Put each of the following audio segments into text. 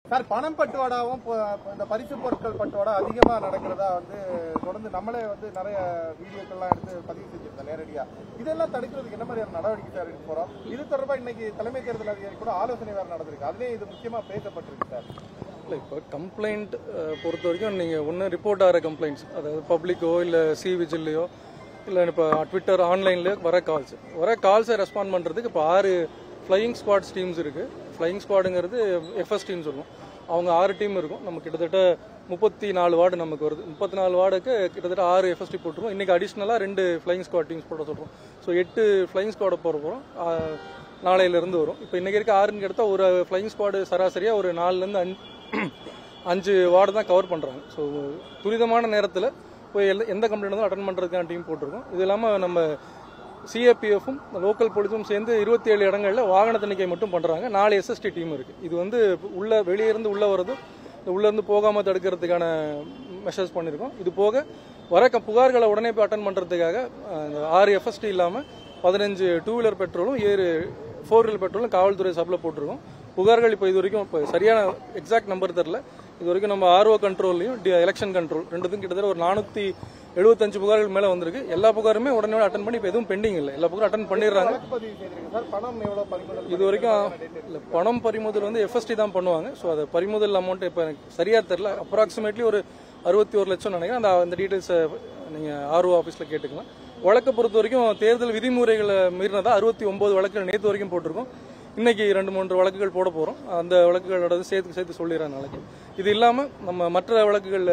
sir பணம் பட்டுவாடாவும் ப- இந்த பரிசு பொருட்கள் பட்டுவாடா அதிகமா நடக்கிறதா வந்து தொடர்ந்து நம்மளே வந்து நிறைய வீடியோக்கள்லாம் எடுத்து பதிவு செஞ்சிருந்தோம் நேரடியா இதெல்லாம் தடுக்கிறதுக்கு என்ன மாதிரியான நடவடிக்கை சார் எடுக்க போறோம் இது தொடர்பா இன்னைக்கு தலைமை தேர்தல் அதிகாரி கூட ஆலோசனை வேற நடந்திருக்கு அதுலயே இது முக்கியமா பேசப்பட்டிருக்கு சார் இல்லை இப்போ கம்ப்ளைண்ட் பொறுத்த வரைக்கும் நீங்கள் ஒன்று ரிப்போர்ட் ஆகிற கம்ப்ளைண்ட்ஸ் அதாவது பப்ளிக்கோ இல்லை சி விஜில்லையோ இல்லை இப்போ ட்விட்டர் ஆன்லைன்லேயோ வர கால்ஸ் வர கால்ஸை ரெஸ்பாண்ட் பண்ணுறதுக்கு இப்போ ஆறு ஃப்ளையிங் ஸ்குவாட்ஸ் டீம்ஸ் இருக்குது ஃப்ளையிங் ஸ்குவாடுங்கிறது எஃப்எஸ் டீம் சொல்லுவோம் அவங்க ஆறு டீம் இருக்கும் நம்ம கிட்டத்தட்ட முப்பத்தி நாலு வார்டு நமக்கு வருது முப்பத்தி நாலு வார்டுக்கு கிட்டத்தட்ட ஆறு எஃப்எஸ்டி போட்டுருவோம் இன்றைக்கி அடிஷ்னலாக ரெண்டு ஃப்ளையிங் ஸ்குவாட் டீம்ஸ் போட சொல்கிறோம் ஸோ எட்டு ஃப்ளையிங் ஸ்குவாடை போட போகிறோம் நாளையிலேருந்து வரும் இப்போ இன்றைக்கி இருக்க ஆறுன்னு எடுத்தால் ஒரு ஃப்ளையிங் ஸ்குவாடு சராசரியாக ஒரு நாலுலேருந்து அஞ்சு அஞ்சு வார்டு தான் கவர் பண்ணுறாங்க ஸோ துரிதமான நேரத்தில் போய் எல்ல- எந்த கம்ப்ளைண்ட் வந்து அட்டன் பண்ணுறதுக்கான டீம் போட்டிருக்கோம் இது இல்லாமல் நம்ம சிஏபிஎஃப்பும் லோக்கல் போலீஸும் சேர்ந்து இருபத்தி ஏழு இடங்களில் வாகன தணிக்கை மட்டும் பண்ணுறாங்க நாலு எஸ்எஸ்டி டீம் இருக்குது இது வந்து உள்ள வெளியே இருந்து உள்ளே வரதும் இந்த உள்ளேருந்து போகாமல் தடுக்கிறதுக்கான மெஷர்ஸ் பண்ணியிருக்கோம் இது போக வர க- புகார்களை உடனே போய் அட்டன் பண்ணுறதுக்காக இந்த ஆறு எஃப்எஸ்டி இல்லாமல் பதினஞ்சு டூ வீலர் பெட்ரோலும் ஏழு ஃபோர் வீலர் பெட்ரோலும் காவல்துறை சப்ளை போட்டிருக்கோம் புகார்கள் இப்போ இது வரைக்கும் இப்போ சரியான எக்ஸாக்ட் நம்பர் தெரில இது வரைக்கும் நம்ம ஆர்ஓ கண்ட்ரோல்லையும் எலெக்ஷன் கண்ட்ரோல் ரெண்டுத்துக்கும் கிட்டத்தட்ட ஒரு நானூற்றி எழுபத்தஞ்சு புகார்கள் மேலே வந்திருக்கு எல்லா புகாருமே உடனே அட்டன் பண்ணி இப்போ எதுவும் பெண்டிங் இல்லை எல்லா புகாரும் அட்டன் பண்ணிடுறாங்க வழக்கு பதிவு செய்திருக்கு சார் பணம் எவ்வளவு பறிமுதல் இது வரைக்கும் இல்லை பணம் பறிமுதல் வந்து எஃப்எஸ்டி தான் பண்ணுவாங்க ஸோ அது பறிமுதல் அமௌண்ட் இப்போ எனக்கு சரியாக தெரில அப்ராக்சிமேட்லி ஒரு அறுபத்தி ஒரு லட்சம் நினைக்கிறேன் அந்த அந்த டீட்டெயில்ஸை நீங்கள் ஆர்ஓ ஆஃபீஸில் கேட்டுக்கலாம் வழக்கை பொறுத்த வரைக்கும் தேர்தல் விதிமுறைகளை மீறினதா அறுபத்தி ஒன்பது வழக்குகள் நேற்று வரைக்கும் போட்டிருக்கோம் இன்னைக்கு ரெண்டு மூன்று வழக்குகள் போட போகிறோம் அந்த வழக்குகளோட சேர்த்து சேர்த்து சொல்லிடுறேன் நாளைக்கு இது இல்லாமல் நம்ம மற்ற வழக்குகளில்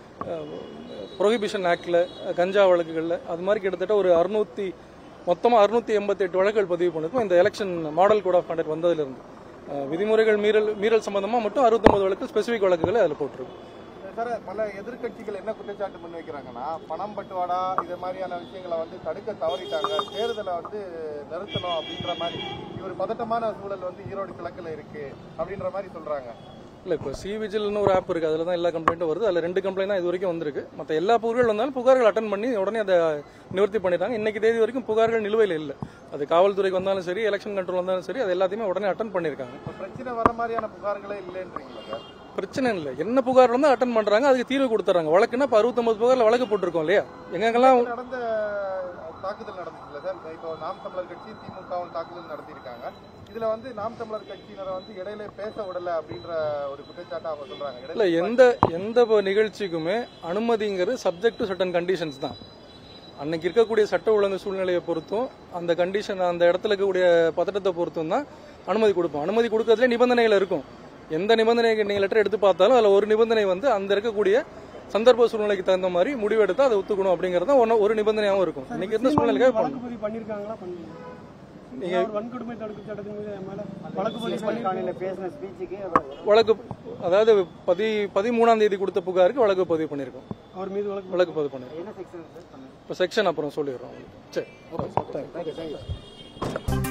ப்ரொஹிபிஷன் ஆக்டில் கஞ்சா வழக்குகளில் அது மாதிரி கிட்டத்தட்ட ஒரு அறுநூத்தி மொத்தமாக அறுநூத்தி எண்பத்தெட்டு வழக்குகள் பதிவு பண்ணிருக்கோம் இந்த election model code of conduct வந்ததிலிருந்து அஹ், விதிமுறைகள் மீறல் மீறல் சம்பந்தமாக மட்டும் அறுபத்தொம்பது வழக்கு ஸ்பெசிஃபிக் வழக்குகளை அதில் போட்டிருக்கோம் சார் பல எதிர்க்கட்சிகள் என்ன குற்றச்சாட்டு முன் வைக்கிறாங்கன்னா பணம் பட்டுவாடா இது மாதிரியான விஷயங்களை வந்து தடுக்க தவறிட்டாங்க தேர்தலை வந்து நிறுத்தணும் அப்படின்ற மாதிரி இது ஒரு பதட்டமான சூழல் வந்து ஈரோடு கிழக்குல இருக்கு அப்படின்ற மாதிரி சொல்றாங்க இல்லை இப்போ சி விஜில்னு ஒரு ஆப் இருக்குது அதில் தான் எல்லா கம்ப்ளைண்ட்டும் வருது அதில் ரெண்டு கம்ப்ளைண்ட் தான் இது வரைக்கும் வந்திருக்கு மற்ற எல்லா புகார்கள் வந்தாலும் புகார்கள் அட்டன் பண்ணி உடனே அதை நிவர்த்தி பண்ணிட்டாங்க இன்னைக்கு தேதி வரைக்கும் புகார்கள் நிலுவையில் இல்லை அது காவல்துறைக்கு வந்தாலும் சரி எலெக்ஷன் கண்ட்ரோல் வந்தாலும் சரி அது எல்லாத்தையுமே உடனே அட்டன் பண்ணியிருக்காங்க இப்ப பிரச்சனை வர மாதிரியான புகார்களே இல்லைன்றீங்களா சார் பிரச்சனை இல்லை என்ன புகார் இருந்தால் அட்டன் பண்ணுறாங்க அதுக்கு தீர்வு கொடுத்துறாங்க வழக்குன்னா இப்போ அறுபத்தொம்பது புகாரில் வழக்கு போட்டிருக்கோம் இல்லையா எங்கெங்கெல்லாம் நடந்த தாக்குதல் நடந்துச்சுல்ல சார் இப்போ நாம் தமிழர் கட்சி திமுகவும் தாக்குதல் நடத்தியிருக்காங்க இதுல வந்து நாம் தமிழர் கட்சியினரை வந்து இடையில பேச விடல அப்படின்ற ஒரு குற்றச்சாட்டை அவங்க சொல்றாங்க இடையில இல்லை எந்த எந்த ப- நிகழ்ச்சிக்குமே அனுமதிங்கிறது சப்ஜெக்ட் டு சட்டன் கண்டிஷன்ஸ் தான் அன்னைக்கு இருக்கக்கூடிய சட்ட ஒழுங்கு சூழ்நிலையை பொறுத்தும் அந்த கண்டிஷன் அந்த இடத்துல இருக்கக்கூடிய பதட்டத்தை பொறுத்தும் தான் அனுமதி கொடுப்போம் அனுமதி கொடுக்கறதுல நிபந்தனைகள் இருக்கும் எந்த நிபந்தனைகள் நீங்கள் லெட்டர் எடுத்து பார்த்தாலும் அதில் ஒரு நிபந்தனை வந்து அந்த இருக்கக்கூடிய சந்தர்ப்ப சூழ்நிலைக்கு தகுந்த மாதிரி முடிவெடுத்து அதை ஒத்துக்கணும் அப்படிங்கிறது தான் ஒன்று ஒரு நிபந்தனையாகவும் இருக்கும் இன்னைக்கு இருந்த சூழ்நிலைக்காக வழக்கு பண்ணணும் பதிவு பண்ணிருக்காங்களா பண்ணல நீங்க அவர் வன்கொடுமை தடுப்பு சட்டத்தின் மீது என் மேல வழக்கு பதிவு பண்ணி காலையில பேசின ஸ்பீச்சுக்கு வழக்கு அதாவது பதி பதிமூணாம் தேதி கொடுத்த புகாருக்கு வழக்கு பதிவு பண்ணியிருக்கோம் அவர் மீது வழக்கு வழக்கு பதிவு பண்ணியிருக்கோம் என்ன செக்ஷன் சார் இப்போ செக்ஷன் அப்புறம் சொல்லிடுறோம் உங்களுக்கு சரி ஓகே தேங்க்யூ